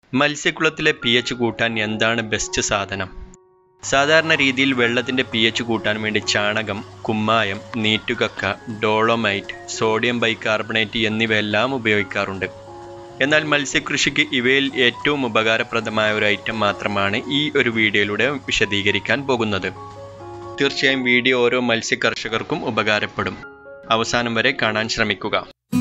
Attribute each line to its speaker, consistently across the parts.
Speaker 1: മത്സ്യക്കുളത്തിലെ P H കൂട്ടാൻ എന്താണ് best സാധനം സാധാരണ രീതിയിൽ വെള്ളത്തിൻ്റെ പി എച്ച് കൂട്ടാൻ വേണ്ടി ചാണകം കുമ്മായം നീറ്റുകക്ക ഡോളോമൈറ്റ് സോഡിയം ബൈകാർബണേറ്റ് എന്നിവയെല്ലാം ഉപയോഗിക്കാറുണ്ട് എന്നാൽ മത്സ്യകൃഷിക്ക് ഇവയിൽ ഏറ്റവും ഉപകാരപ്രദമായ ഒരു ഐറ്റം മാത്രമാണ് ഈ ഒരു വീഡിയോയിലൂടെ വിശദീകരിക്കാൻ പോകുന്നത് തീർച്ചയായും വീഡിയോ ഓരോ മത്സ്യ കർഷകർക്കും ഉപകാരപ്പെടും അവസാനം വരെ കാണാൻ ശ്രമിക്കുക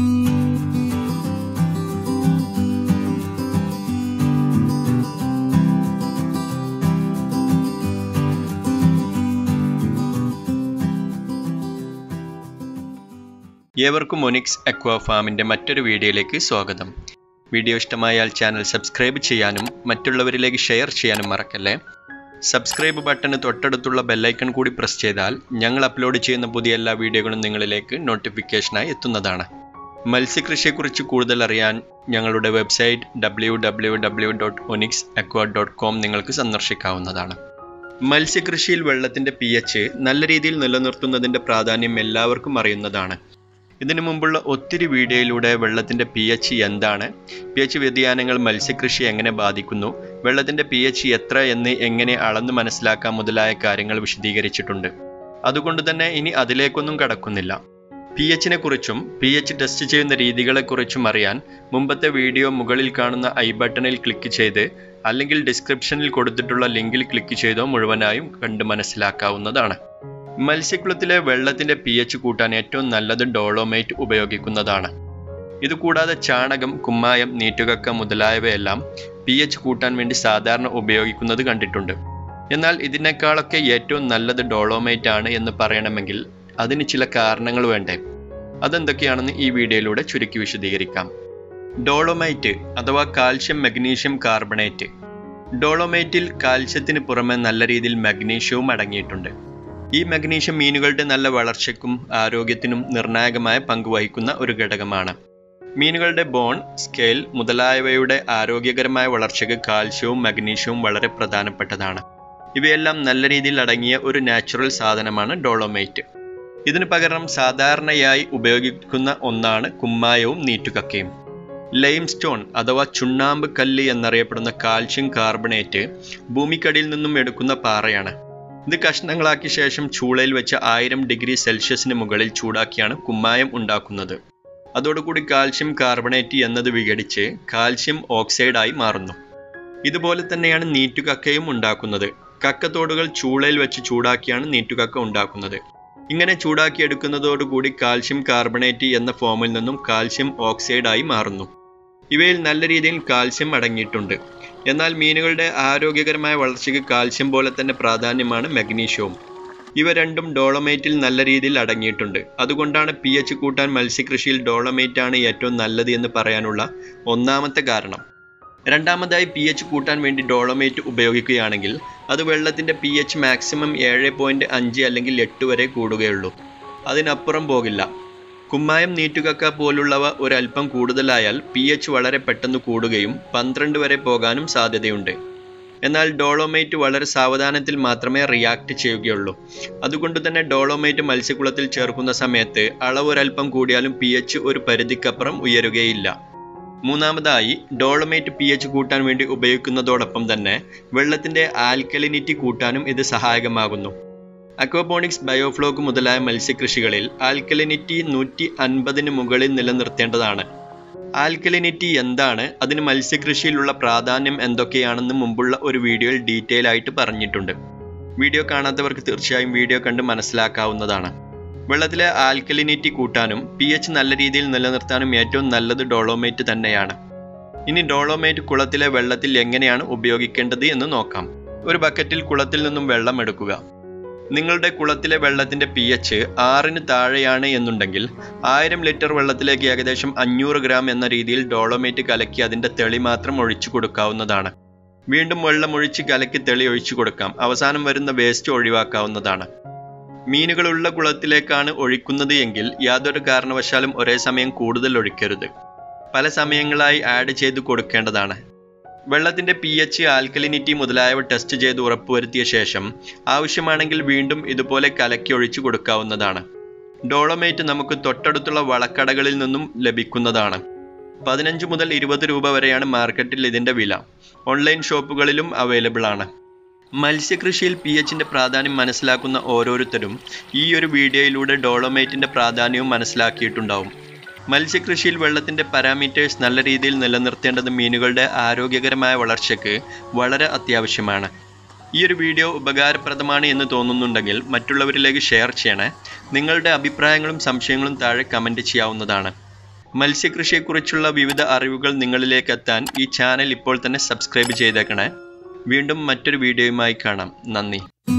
Speaker 1: ഏവർക്കും ഒനിക്സ് അക്വാ ഫാമിൻ്റെ മറ്റൊരു വീഡിയോയിലേക്ക് സ്വാഗതം വീഡിയോ ഇഷ്ടമായാൽ ചാനൽ സബ്സ്ക്രൈബ് ചെയ്യാനും മറ്റുള്ളവരിലേക്ക് ഷെയർ ചെയ്യാനും മറക്കല്ലേ സബ്സ്ക്രൈബ് ബട്ടണ് തൊട്ടടുത്തുള്ള ബെല്ലൈക്കൺ കൂടി പ്രസ് ചെയ്താൽ ഞങ്ങൾ അപ്ലോഡ് ചെയ്യുന്ന പുതിയ എല്ലാ വീഡിയോകളും നിങ്ങളിലേക്ക് നോട്ടിഫിക്കേഷനായി എത്തുന്നതാണ് മത്സ്യകൃഷിയെക്കുറിച്ച് കൂടുതൽ അറിയാൻ ഞങ്ങളുടെ website W W W dot Onix Aqua dot com നിങ്ങൾക്ക് സന്ദർശിക്കാവുന്നതാണ് മത്സ്യകൃഷിയിൽ വെള്ളത്തിൻ്റെ പി എച്ച് നല്ല രീതിയിൽ നിലനിർത്തുന്നതിൻ്റെ പ്രാധാന്യം എല്ലാവർക്കും അറിയുന്നതാണ് ഇതിനു മുമ്പുള്ള ഒത്തിരി വീഡിയോയിലൂടെ വെള്ളത്തിൻ്റെ പി എച്ച് എന്താണ് പി എച്ച് വ്യതിയാനങ്ങൾ മത്സ്യകൃഷി എങ്ങനെ ബാധിക്കുന്നു വെള്ളത്തിൻ്റെ പി എച്ച് എത്ര എന്ന് എങ്ങനെ അളന്ന് മനസ്സിലാക്കാം മുതലായ കാര്യങ്ങൾ വിശദീകരിച്ചിട്ടുണ്ട് അതുകൊണ്ട് തന്നെ ഇനി അതിലേക്കൊന്നും കടക്കുന്നില്ല പി എച്ചിനെ കുറിച്ചും പി എച്ച് ടെസ്റ്റ് ചെയ്യുന്ന രീതികളെക്കുറിച്ചും അറിയാൻ മുമ്പത്തെ വീഡിയോ മുകളിൽ കാണുന്ന ഐ ബട്ടണിൽ ക്ലിക്ക് ചെയ്ത് അല്ലെങ്കിൽ ഡിസ്ക്രിപ്ഷനിൽ കൊടുത്തിട്ടുള്ള ലിങ്കിൽ ക്ലിക്ക് ചെയ്തോ മുഴുവനായും കണ്ട് മനസ്സിലാക്കാവുന്നതാണ് മത്സ്യക്കുളത്തിലെ വെള്ളത്തിന്റെ പി എച്ച് കൂട്ടാൻ ഏറ്റവും നല്ലത് ഡോളോമൈറ്റ് ഉപയോഗിക്കുന്നതാണ് ഇതുകൂടാതെ ചാണകം കുമ്മായം നീറ്റുകക്ക മുതലായവയെല്ലാം പി എച്ച് കൂട്ടാൻ വേണ്ടി സാധാരണ ഉപയോഗിക്കുന്നത് കണ്ടിട്ടുണ്ട് എന്നാൽ ഇതിനേക്കാളൊക്കെ ഏറ്റവും നല്ലത് ഡോളോമൈറ്റ് ആണ് എന്ന് പറയണമെങ്കിൽ അതിന് ചില കാരണങ്ങൾ വേണ്ടേ അതെന്തൊക്കെയാണെന്ന് ഈ വീഡിയോയിലൂടെ ചുരുക്കി വിശദീകരിക്കാം ഡോളോമൈറ്റ് അഥവാ കാൽഷ്യം മഗ്നീഷ്യം കാർബണേറ്റ് ഡോളോമൈറ്റിൽ കാൽസ്യത്തിന് പുറമെ നല്ല രീതിയിൽ മഗ്നീഷ്യവും അടങ്ങിയിട്ടുണ്ട് ഈ മഗ്നീഷ്യം മീനുകളുടെ നല്ല വളർച്ചയ്ക്കും ആരോഗ്യത്തിനും നിർണായകമായ പങ്ക് വഹിക്കുന്ന ഒരു ഘടകമാണ് മീനുകളുടെ ബോൺ സ്കെയിൽ മുതലായവയുടെ ആരോഗ്യകരമായ വളർച്ചയ്ക്ക് കാൽസ്യവും മഗ്നീഷ്യവും വളരെ പ്രധാനപ്പെട്ടതാണ് ഇവയെല്ലാം നല്ല രീതിയിൽ അടങ്ങിയ ഒരു നാച്ചുറൽ സാധനമാണ് ഡോളോമൈറ്റ് ഇതിനു പകരം സാധാരണയായി ഉപയോഗിക്കുന്ന ഒന്നാണ് കുമ്മായവും നീറ്റുകക്കയും ലൈം സ്റ്റോൺ അഥവാ ചുണ്ണാമ്പ് കല്ല് എന്നറിയപ്പെടുന്ന കാൽഷ്യം കാർബണേറ്റ് ഭൂമിക്കടിയിൽ നിന്നും എടുക്കുന്ന പാറയാണ് ഇത് കഷ്ണങ്ങളാക്കിയ ശേഷം ചൂളയിൽ വെച്ച് ആയിരം ഡിഗ്രി സെൽഷ്യസിന് മുകളിൽ ചൂടാക്കിയാണ് കുമ്മായം ഉണ്ടാക്കുന്നത് അതോടുകൂടി കാൽഷ്യം കാർബണേറ്റ് എന്നത് വിഘടിച്ച് കാൽഷ്യം ഓക്സൈഡായി മാറുന്നു ഇതുപോലെ തന്നെയാണ് നീറ്റുകക്കയും ഉണ്ടാക്കുന്നത് കക്കത്തോടുകൾ ചൂളയിൽ വെച്ച് ചൂടാക്കിയാണ് നീറ്റുകക്ക ഉണ്ടാക്കുന്നത് ഇങ്ങനെ ചൂടാക്കിയെടുക്കുന്നതോടുകൂടി കാൽഷ്യം കാർബണേറ്റ് എന്ന ഫോമിൽ നിന്നും കാൽഷ്യം ഓക്സൈഡായി മാറുന്നു ഇവയിൽ നല്ല രീതിയിൽ കാൽസ്യം അടങ്ങിയിട്ടുണ്ട് എന്നാൽ മീനുകളുടെ ആരോഗ്യകരമായ വളർച്ചയ്ക്ക് കാൽസ്യം പോലെ തന്നെ പ്രാധാന്യമാണ് മഗ്നീഷ്യവും ഇവ രണ്ടും ഡോളമൈറ്റിൽ നല്ല രീതിയിൽ അടങ്ങിയിട്ടുണ്ട് അതുകൊണ്ടാണ് പി എച്ച് കൂട്ടാൻ മത്സ്യകൃഷിയിൽ ഡോളമൈറ്റ് ആണ് ഏറ്റവും നല്ലത് എന്ന് പറയാനുള്ള ഒന്നാമത്തെ കാരണം രണ്ടാമതായി പി എച്ച് കൂട്ടാൻ വേണ്ടി ഡോളമൈറ്റ് ഉപയോഗിക്കുകയാണെങ്കിൽ അത് വെള്ളത്തിൻ്റെ പി എച്ച് മാക്സിമം ഏഴ് പോയിൻറ്റ് അഞ്ച് അല്ലെങ്കിൽ എട്ട് വരെ കൂടുകയുള്ളൂ അതിനപ്പുറം പോകില്ല കുമ്മായം നീറ്റുകക്ക പോലുള്ളവ ഒരല്പം കൂടുതലായാൽ പി എച്ച് വളരെ പെട്ടെന്ന് കൂടുകയും പന്ത്രണ്ട് വരെ പോകാനും സാധ്യതയുണ്ട് എന്നാൽ ഡോളോമൈറ്റ് വളരെ സാവധാനത്തിൽ മാത്രമേ റിയാക്ട് ചെയ്യുകയുള്ളൂ അതുകൊണ്ട് തന്നെ ഡോളോമൈറ്റ് മത്സ്യക്കുളത്തിൽ ചേർക്കുന്ന സമയത്ത് അളവ് ഒരല്പം കൂടിയാലും പി എച്ച് ഒരു പരിധിക്കപ്പുറം ഉയരുകയില്ല മൂന്നാമതായി ഡോളമൈറ്റ് പി എച്ച് കൂട്ടാൻ വേണ്ടി ഉപയോഗിക്കുന്നതോടൊപ്പം തന്നെ വെള്ളത്തിൻ്റെ ആൽക്കലിനിറ്റി കൂട്ടാനും ഇത് സഹായകമാകുന്നു അക്വപോണിക്സ് ബയോഫ്ലോക്ക് മുതലായ മത്സ്യകൃഷികളിൽ ആൽക്കലിനിറ്റി നൂറ്റി അൻപതിന് മുകളിൽ നിലനിർത്തേണ്ടതാണ് ആൽക്കലിനിറ്റി എന്താണ് അതിന് മത്സ്യകൃഷിയിലുള്ള പ്രാധാന്യം എന്തൊക്കെയാണെന്ന് മുമ്പുള്ള ഒരു വീഡിയോയിൽ ഡീറ്റെയിൽ ആയിട്ട് പറഞ്ഞിട്ടുണ്ട് വീഡിയോ കാണാത്തവർക്ക് തീർച്ചയായും വീഡിയോ കണ്ട് മനസ്സിലാക്കാവുന്നതാണ് വെള്ളത്തിലെ ആൽക്കലിനിറ്റി കൂട്ടാനും പി എച്ച് നല്ല രീതിയിൽ നിലനിർത്താനും ഏറ്റവും നല്ലത് ഡോളോമൈറ്റ് തന്നെയാണ് ഇനി ഡോളോമൈറ്റ് കുളത്തിലെ വെള്ളത്തിൽ എങ്ങനെയാണ് ഉപയോഗിക്കേണ്ടത് എന്ന് നോക്കാം ഒരു ബക്കറ്റിൽ കുളത്തിൽ നിന്നും വെള്ളം എടുക്കുക നിങ്ങളുടെ കുളത്തിലെ വെള്ളത്തിന്റെ പി എച്ച് ആറിന് താഴെയാണ് എന്നുണ്ടെങ്കിൽ ആയിരം ലിറ്റർ വെള്ളത്തിലേക്ക് ഏകദേശം അഞ്ഞൂറ് ഗ്രാം എന്ന രീതിയിൽ ഡോളോമേറ്റ് കലക്കി അതിന്റെ തെളി മാത്രം ഒഴിച്ചു കൊടുക്കാവുന്നതാണ് വീണ്ടും വെള്ളം ഒഴിച്ച് കലക്കി തെളി ഒഴിച്ചു കൊടുക്കാം അവസാനം വരുന്ന വേസ്റ്റ് ഒഴിവാക്കാവുന്നതാണ് മീനുകളുള്ള കുളത്തിലേക്കാണ് ഒഴിക്കുന്നത് എങ്കിൽ യാതൊരു കാരണവശാലും ഒരേ സമയം കൂടുതൽ ഒഴിക്കരുത് പല സമയങ്ങളായി ആഡ് ചെയ്ത് കൊടുക്കേണ്ടതാണ് വെള്ളത്തിന്റെ പി എച്ച് ആൽക്കലിനിറ്റി മുതലായവ ടെസ്റ്റ് ചെയ്ത് ഉറപ്പുവരുത്തിയ ശേഷം ആവശ്യമാണെങ്കിൽ വീണ്ടും ഇതുപോലെ കലക്കി ഒഴിച്ചു കൊടുക്കാവുന്നതാണ് ഡോളമേറ്റ് നമുക്ക് തൊട്ടടുത്തുള്ള വളക്കടകളിൽ നിന്നും ലഭിക്കുന്നതാണ് പതിനഞ്ച് മുതൽ ഇരുപത് രൂപ വരെയാണ് മാർക്കറ്റിൽ ഇതിൻ്റെ വില ഓൺലൈൻ ഷോപ്പുകളിലും അവൈലബിൾ ആണ് മത്സ്യകൃഷിയിൽ പി എച്ചിൻ്റെ പ്രാധാന്യം മനസ്സിലാക്കുന്ന ഓരോരുത്തരും ഈ ഒരു വീഡിയോയിലൂടെ ഡോളോമൈറ്റിൻ്റെ പ്രാധാന്യവും മനസ്സിലാക്കിയിട്ടുണ്ടാവും മത്സ്യകൃഷിയിൽ വെള്ളത്തിൻ്റെ പാരാമീറ്റേഴ്സ് നല്ല രീതിയിൽ നിലനിർത്തേണ്ടത് മീനുകളുടെ ആരോഗ്യകരമായ വളർച്ചയ്ക്ക് വളരെ അത്യാവശ്യമാണ് ഈ ഒരു വീഡിയോ ഉപകാരപ്രദമാണ് എന്ന് തോന്നുന്നുണ്ടെങ്കിൽ മറ്റുള്ളവരിലേക്ക് ഷെയർ ചെയ്യണേ നിങ്ങളുടെ അഭിപ്രായങ്ങളും സംശയങ്ങളും താഴെ കമൻറ്റ് ചെയ്യാവുന്നതാണ് മത്സ്യകൃഷിയെക്കുറിച്ചുള്ള വിവിധ അറിവുകൾ നിങ്ങളിലേക്ക് എത്താൻ ഈ ചാനൽ ഇപ്പോൾ തന്നെ സബ്സ്ക്രൈബ് ചെയ്തേക്കണേ വീണ്ടും മറ്റൊരു വീഡിയോയുമായി കാണാം നന്ദി